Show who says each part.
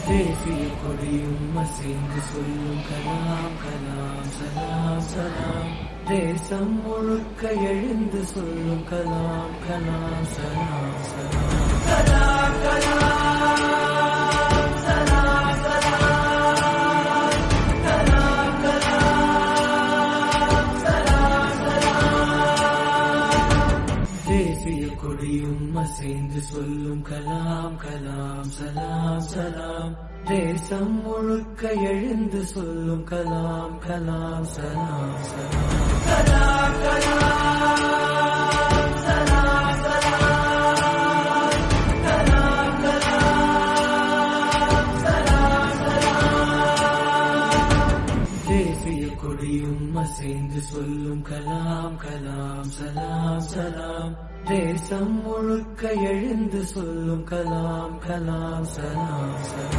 Speaker 1: தேசிய கொடியும் அசைந்து சொல்லும் கலாம் கலாம் சலாம் சலாம் தேசம் முழுக்க எழுந்து சொல்லும் கலாம் கலாம் சலாம் சலாம் தேசிய கொடியும் அசைந்து சொல்லும் கலாம் கலாம் சலாம் சலாம் தேசம் முழுக்க எழுந்து சொல்லும் கலாம் கலாம் சலாம் சலாம் தேசிய கொடியும் அசைந்து சொல்லும் கலாம் கலாம் சலாம் சலாம் தேசம் முழுக்க எழுந்து சொல்லும் கலாம் கலாம் சலாம் சலாம்